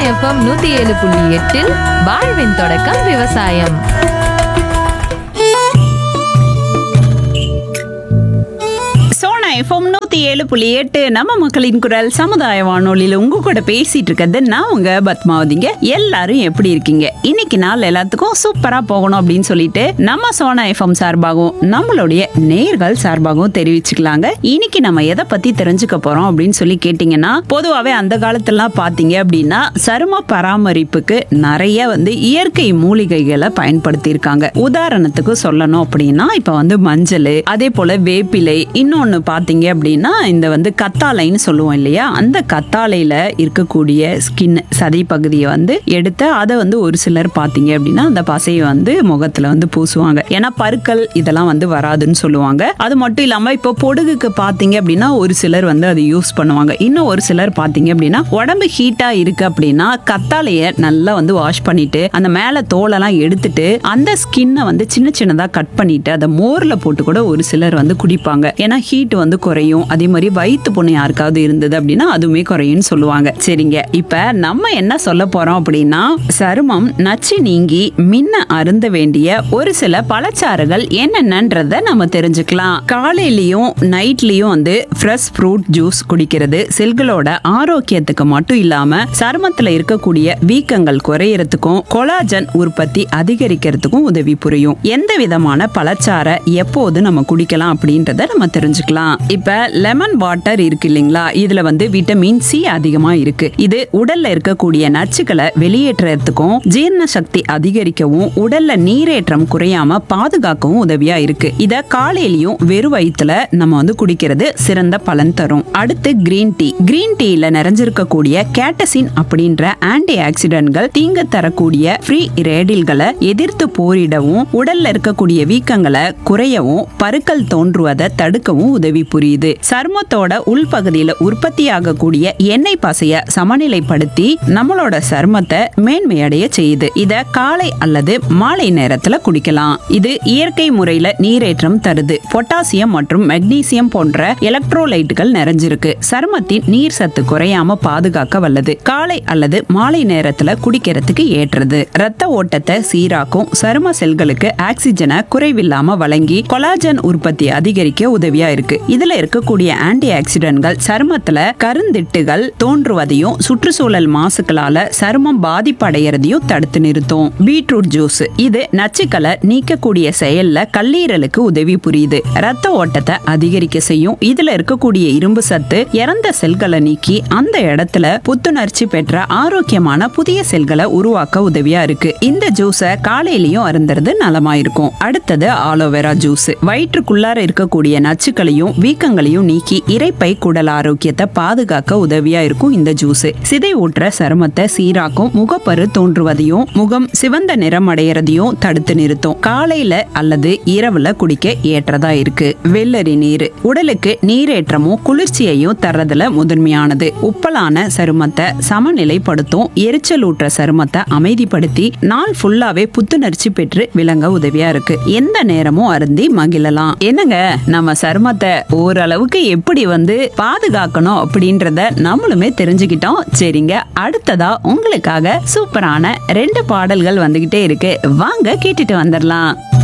FM நூத்தி ஏழு புள்ளி எட்டில் வாழ்வின் தொடக்கம் விவசாயம் சோனா எஃப்எம் நூத்தி ஏழு புள்ளி எட்டு நம்ம மக்களின் குரல் சமுதாய வானொலியில உங்க கூட பேசிட்டு இருக்கிறது நான் உங்க பத்மாவதிங்க எல்லாரும் எப்படி இருக்கீங்க இன்னைக்கு நாள் எல்லாத்துக்கும் சூப்பரா போகணும் அப்படின்னு சொல்லிட்டு நம்ம சோனா எஃப்எம் சார்பாகவும் நம்மளுடைய நேர்கள் சார்பாகவும் தெரிவிச்சுக்கலாங்க இன்னைக்கு நம்ம எதை பத்தி தெரிஞ்சுக்க போறோம் அப்படின்னு சொல்லி கேட்டீங்கன்னா பொதுவாவே அந்த காலத்துலலாம் பாத்தீங்க அப்படின்னா சரும பராமரிப்புக்கு நிறைய வந்து இயற்கை மூலிகைகளை பயன்படுத்தி இருக்காங்க உதாரணத்துக்கு சொல்லணும் அப்படின்னா இப்ப வந்து மஞ்சள் அதே போல வேப்பிலை இன்னொன்னு பாத்தீங்க அப்படின்னா இந்த வந்து கத்தாழைன்னு சொல்லுவோம் இல்லையா அந்த கத்தாழையில இருக்கக்கூடிய ஸ்கின் சதை பகுதியை வந்து எடுத்து அதை வந்து ஒரு சிலர் பாத்தீங்க அப்படின்னா அந்த பசையை வந்து முகத்துல வந்து பூசுவாங்க ஏன்னா பருக்கள் இதெல்லாம் வந்து வராதுன்னு சொல்லுவாங்க அது மட்டும் இல்லாம இப்போ பொடுகுக்கு பாத்தீங்க அப்படின்னா ஒரு சிலர் வந்து அதை யூஸ் பண்ணுவாங்க இன்னும் ஒரு சிலர் பாத்தீங்க அப்படின்னா உடம்பு ஹீட்டா இருக்கு அப்படின்னா கத்தாழைய நல்லா வந்து வாஷ் பண்ணிட்டு அந்த மேல தோலெல்லாம் எடுத்துட்டு அந்த ஸ்கின்னை வந்து சின்ன சின்னதா கட் பண்ணிட்டு அதை மோர்ல போட்டு கூட ஒரு சிலர் வந்து குடிப்பாங்க ஏன்னா ஹீட் வந்து குறையும் அதே மாதிரி வயிற்று புண்ணு யாருக்காவது இருந்தது அப்படின்னா அதுவுமே குறையும்னு சொல்லுவாங்க சரிங்க இப்ப நம்ம என்ன சொல்ல போறோம் அப்படின்னா சருமம் நச்சு நீங்கி மின்ன அருந்த வேண்டிய ஒரு சில பழச்சாறுகள் என்னென்னன்றத நம்ம தெரிஞ்சுக்கலாம் காலையிலயும் நைட்லயும் வந்து ஃப்ரெஷ் ஃப்ரூட் ஜூஸ் குடிக்கிறது செல்களோட ஆரோக்கியத்துக்கு மட்டும் இல்லாம சருமத்துல இருக்கக்கூடிய வீக்கங்கள் குறையறதுக்கும் கொலாஜன் உற்பத்தி அதிகரிக்கிறதுக்கும் உதவி புரியும் எந்த விதமான பழச்சாறை எப்போது நம்ம குடிக்கலாம் அப்படின்றத நம்ம தெரிஞ்சுக்கலாம் இப்ப லெமன் வாட்டர் இருக்கு இல்லைங்களா இதுல வந்து விட்டமின் சி அதிகமா இருக்கு இது உடல்ல இருக்கக்கூடிய நச்சுக்களை வெளியேற்றுறதுக்கும் ஜீரண சக்தி அதிகரிக்கவும் உடல்ல நீரேற்றம் குறையாம பாதுகாக்கவும் உதவியா இருக்கு இத காலையிலயும் வெறும் வயிற்றுல நம்ம வந்து குடிக்கிறது சிறந்த பலன் தரும் அடுத்து கிரீன் டீ கிரீன் டீல நிறைஞ்சிருக்கக்கூடிய கேட்டசின் அப்படின்ற ஆன்டி ஆக்சிடென்ட்கள் தீங்கு தரக்கூடிய ஃப்ரீ ரேடில்களை எதிர்த்து போரிடவும் உடல்ல இருக்கக்கூடிய வீக்கங்களை குறையவும் பருக்கள் தோன்றுவதை தடுக்கவும் உதவி புரியுது சருமத்தோட உள்பகுதியில உற்பத்தியாகக்கூடிய எண்ணெய் பசைய சமநிலைப்படுத்தி நம்மளோட சருமத்தை மேன்மையடைய செய்யுது இத காலை அல்லது மாலை நேரத்துல குடிக்கலாம் இது இயற்கை முறையில நீரேற்றம் தருது பொட்டாசியம் மற்றும் மெக்னீசியம் போன்ற எலக்ட்ரோலைட்டுகள் நிறைஞ்சிருக்கு சருமத்தின் நீர் சத்து குறையாம பாதுகாக்க வல்லது காலை அல்லது மாலை நேரத்துல குடிக்கிறதுக்கு ஏற்றது ரத்த ஓட்டத்தை சீராக்கும் சரும செல்களுக்கு ஆக்சிஜனை குறைவில்லாம வழங்கி கொலாஜன் உற்பத்தி அதிகரிக்க உதவியா இருக்கு இதுல இருக்கக்கூடிய ஆன்டி ஆக்சிடென்ட்கள் சருமத்துல கருந்திட்டுகள் தோன்றுவதையும் சுற்றுச்சூழல் மாசுக்களால சருமம் பாதிப்படைகிறதையும் தடுத்து நிறுத்தும் பீட்ரூட் ஜூஸ் இது நச்சுக்களை நீக்கக்கூடிய செயல்ல கல்லீரலுக்கு உதவி புரியுது ரத்த ஓட்டத்தை அதிகரிக்க செய்யும் இதுல இருக்கக்கூடிய இரும்பு சத்து இறந்த செல்களை நீக்கி அந்த இடத்துல புத்துணர்ச்சி பெற்ற ஆரோக்கியமான புதிய செல்களை உருவாக்க உதவியா இருக்கு இந்த ஜூஸை காலையிலயும் அருந்துறது நலமா இருக்கும் அடுத்தது ஆலோவேரா ஜூஸ் வயிற்றுக்குள்ளார இருக்கக்கூடிய நச்சுக்களையும் வீக்கங்களையும் நீக்கி இரைப்பை குடல் ஆரோக்கியத்தை பாதுகாக்க உதவியா இருக்கும் இந்த ஜூஸ் சிதை ஊற்ற சருமத்தை சீராக்கும் முகப்பரு தோன்றுவதையும் முகம் சிவந்த நிறம் அடையறதையும் தடுத்து நிறுத்தும் காலையில அல்லது இரவுல குடிக்க ஏற்றதா இருக்கு வெள்ளரி நீர் உடலுக்கு நீரேற்றமும் குளிர்ச்சியையும் தர்றதுல முதன்மையானது உப்பலான சருமத்தை சமநிலைப்படுத்தும் எரிச்சல் ஊற்ற சருமத்தை அமைதிப்படுத்தி நாள் ஃபுல்லாவே புத்துணர்ச்சி பெற்று விளங்க உதவியா இருக்கு எந்த நேரமும் அருந்தி மகிழலாம் என்னங்க நம்ம சருமத்தை ஓரளவுக்கு எப்படி வந்து பாதுகாக்கணும் அப்படின்றத நம்மளுமே தெரிஞ்சுக்கிட்டோம் சரிங்க அடுத்ததா உங்களுக்காக சூப்பரான ரெண்டு பாடல்கள் வந்துகிட்டே இருக்கு வாங்க கேட்டுட்டு வந்துடலாம்